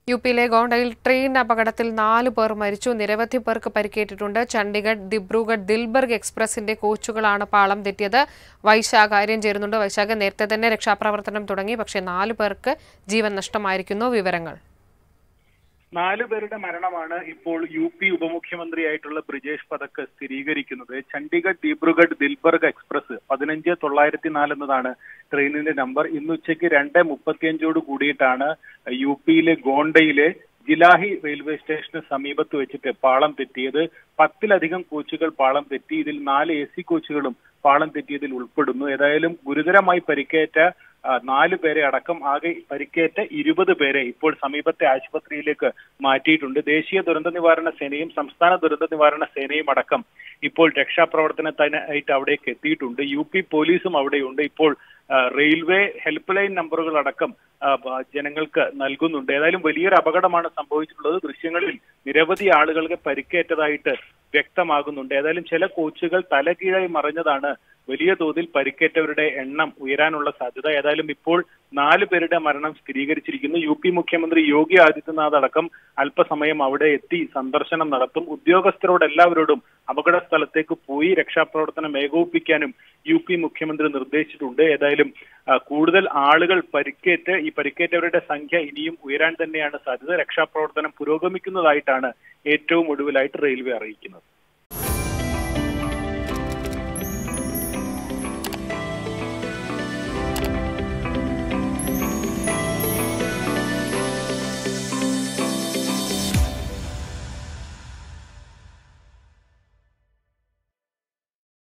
U പിയിലെ ഗോണ്ടയിൽ train അപകടത്തിൽ നാല് പേർ മരിച്ചു നിരവധി പേർക്ക് പരിക്കേറ്റിട്ടുണ്ട് ചണ്ഡീഗഡ് ദിബ്രുഗഡ് ദിൽബർഗ് എക്സ്പ്രസിന്റെ കോച്ചുകളാണ് പാളം തെറ്റിയത് വൈശാഖ ആര്യം ചേരുന്നുണ്ട് വൈശാഖ നേരത്തെ തന്നെ രക്ഷാപ്രവർത്തനം തുടങ്ങി പക്ഷേ നാല് പേർക്ക് ജീവൻ നഷ്ടമായിരിക്കുന്നു വിവരങ്ങൾ നാലു പേരുടെ മരണമാണ് ഇപ്പോൾ യു പി ഉപമുഖ്യമന്ത്രിയായിട്ടുള്ള ബ്രിജേഷ് പദക്ക് സ്ഥിരീകരിക്കുന്നത് ചണ്ഡീഗഡ് ദിബ്രുഗഡ് ദിൽബർഗ് എക്സ്പ്രസ് പതിനഞ്ച് തൊള്ളായിരത്തി നാല് എന്നതാണ് ട്രെയിനിന്റെ നമ്പർ ഇന്ന് ഉച്ചയ്ക്ക് രണ്ട് മുപ്പത്തിയഞ്ചോട് കൂടിയിട്ടാണ് യു പിയിലെ ഗോണ്ടയിലെ ജിലാഹി റെയിൽവേ സ്റ്റേഷന് സമീപത്ത് വെച്ചിട്ട് പാളം തെറ്റിയത് പത്തിലധികം കോച്ചുകൾ പാളം തെറ്റി ഇതിൽ നാല് എ സി കോച്ചുകളും പാളം തെറ്റിയതിൽ ഉൾപ്പെടുന്നു ഏതായാലും ഗുരുതരമായി പരിക്കേറ്റ ആ, നാല് പേരെ അടക്കം ആകെ പരിക്കേറ്റ ഇരുപത് പേരെ ഇപ്പോൾ സമീപത്തെ ആശുപത്രിയിലേക്ക് മാറ്റിയിട്ടുണ്ട് ദേശീയ ദുരന്ത നിവാരണ സേനയും സംസ്ഥാന ദുരന്ത നിവാരണ സേനയും അടക്കം ഇപ്പോൾ രക്ഷാപ്രവർത്തനത്തിനായിട്ട് അവിടേക്ക് എത്തിയിട്ടുണ്ട് യു പി പോലീസും അവിടെയുണ്ട് ഇപ്പോൾ ആ, റെയിൽവേ ഹെൽപ്പ് ലൈൻ നമ്പറുകൾ അടക്കം ആ, ബ- ജനങ്ങൾക്ക് നൽകുന്നുണ്ട് ഏതായാലും വലിയൊരു അപകടമാണ് സംഭവിച്ചിട്ടുള്ളത് ദൃശ്യങ്ങളിൽ നിരവധി ആളുകൾക്ക് പരിക്കേറ്റതായിട്ട് വ്യക്തമാകുന്നുണ്ട് ഏതായാലും ചില കോച്ചുകൾ തലകീഴായി മറിഞ്ഞതാണ് വലിയ തോതിൽ പരിക്കേറ്റവരുടെ എണ്ണം ഉയരാനുള്ള സാധ്യത ഏതായാലും ഇപ്പോൾ നാല് പേരുടെ മരണം സ്ഥിരീകരിച്ചിരിക്കുന്നു യു പി മുഖ്യമന്ത്രി യോഗി ആദിത്യനാഥ് അടക്കം അല്പസമയം അവിടെ എത്തി സന്ദർശനം നടത്തും ഉദ്യോഗസ്ഥരോട് എല്ലാവരോടും അപകട സ്ഥലത്തേക്ക് പോയി രക്ഷാപ്രവർത്തനം ഏകോപിപ്പിക്കാനും യു പി മുഖ്യമന്ത്രി നിർദ്ദേശിച്ചിട്ടുണ്ട് ഏതായാലും ആ, കൂടുതൽ ആളുകൾ പരിക്കേറ്റ് ഈ പരിക്കേറ്റവരുടെ സംഖ്യ ഇനിയും ഉയരാൻ തന്നെയാണ് സാധ്യത രക്ഷാപ്രവർത്തനം പുരോഗമിക്കുന്നതായിട്ടാണ് ഏറ്റവും ഒടുവിലായിട്ട് റെയിൽവേ അറിയിക്കുന്നത്